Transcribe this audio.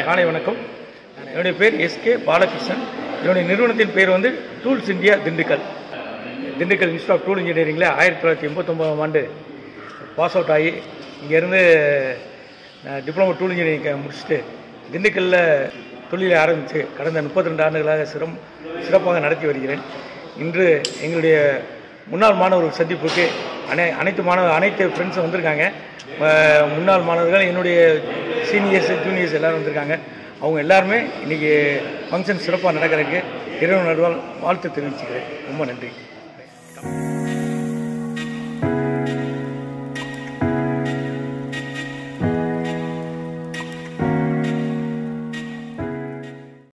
காலை வணக்கம் என்னுடைய பேர் எஸ்கே பாலகிருஷ்ணன் என்னுடைய நிறுவனத்தின் பேர் வந்து tools India Dindigul Dindigul institute of tool இன்ஜினியரிங்கில் ஆயிரத்தி தொள்ளாயிரத்தி எண்பத்தொம்போதாம் ஆண்டு பாஸ் அவுட் ஆகி இங்கேருந்து டிப்ளமோ டூல் இன்ஜினியரிங் முடிச்சுட்டு திண்டுக்கல்லில் தொழிலை ஆரம்பித்து கடந்த முப்பத்தி ரெண்டு ஆண்டுகளாக சிரம் சிறப்பாக நடத்தி வருகிறேன் இன்று எங்களுடைய முன்னாள் மாணவர்கள் சந்திப்புக்கு அனை அனைத்து மாணவ அனைத்து ஃப்ரெண்ட்ஸும் வந்திருக்காங்க அஹ் முன்னாள் மாணவர்கள் என்னுடைய சீனியர்ஸ் ஜூனியர்ஸ் எல்லோரும் வந்திருக்காங்க அவங்க எல்லாருமே இன்றைக்கி ஃபங்க்ஷன் சிறப்பாக நடக்கிறதுக்கு இறைவன் நடுவால் வாழ்த்து தெரிவிச்சுக்கிறேன் ரொம்ப நன்றி